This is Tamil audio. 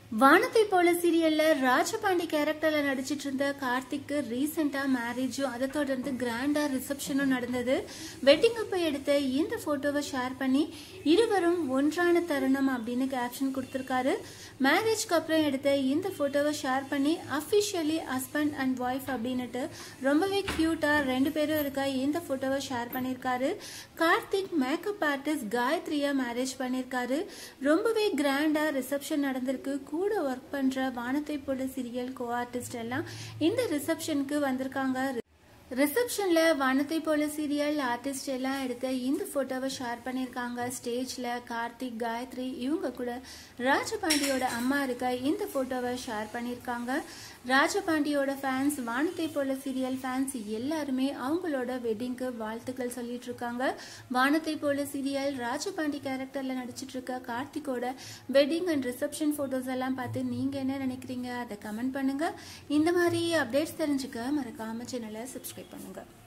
வானத்தை போல சீரியல்ல ராஜபாண்டி கேரக்டர்ல நடிச்சிட்டு இருந்த கார்த்திக்கு ரீசெண்டா மேரேஜும் அதை தொடர்ந்து கிராண்டா ரிசப்ஷனும் நடந்தது வெட்டிங் அப்ப எடுத்த இந்த போட்டோவை ஷேர் பண்ணி இருவரும் ஒன்றான தருணம் அப்படின்னு கேப்ஷன் கொடுத்திருக்காரு மேரேஜ்க்கு அப்புறம் எடுத்த இந்த போட்டோவை ஷேர் பண்ணி அபிஷியலி ஹஸ்பண்ட் அண்ட் ஒய்ஃப் அப்படின்னுட்டு ரொம்பவே கியூட்டா ரெண்டு பேரும் இருக்க இந்த போட்டோவை ஷேர் பண்ணியிருக்காரு கார்த்திக் மேக்கப் ஆர்டிஸ்ட் காயத்ரியா மேரேஜ் பண்ணியிருக்காரு ரொம்பவே கிராண்டா ரிசப்ஷன் நடந்திருக்கு கூட ஒர்க் பண்ற வானத்தை போல சீரியல் கோ ஆர்டிஸ்ட் எல்லாம் இந்த ரிசப்ஷனுக்கு வந்திருக்காங்க ரிசப்ஷன்ல வானத்தை போல சீரியல் ஆர்டிஸ்ட் எல்லாம் எடுத்த இந்த போட்டோவை ஷேர் பண்ணியிருக்காங்க ஸ்டேஜ்ல கார்த்திக் காயத்ரி இவங்க கூட ராஜபாண்டியோட அம்மா இருக்க இந்த போட்டோவை ஷேர் பண்ணியிருக்காங்க ராஜபாண்டியோட ஃபேன்ஸ் வானத்தை போல சீரியல் ஃபேன்ஸ் எல்லாருமே அவங்களோட வெட்டிங்க்கு வாழ்த்துக்கள் சொல்லிட்டு இருக்காங்க வானத்தை போல சீரியல் ராஜபாண்டி கேரக்டர்ல நடிச்சிட்டு இருக்க கார்த்திகோட வெட்டிங் அண்ட் ரிசப்ஷன் போட்டோஸ் எல்லாம் பார்த்து நீங்க என்ன நினைக்கிறீங்க அதை கமெண்ட் பண்ணுங்க இந்த மாதிரி அப்டேட்ஸ் தெரிஞ்சுக்க மறக்காம சேனலை சப்ஸ்கிரைப் பண்ணுங்க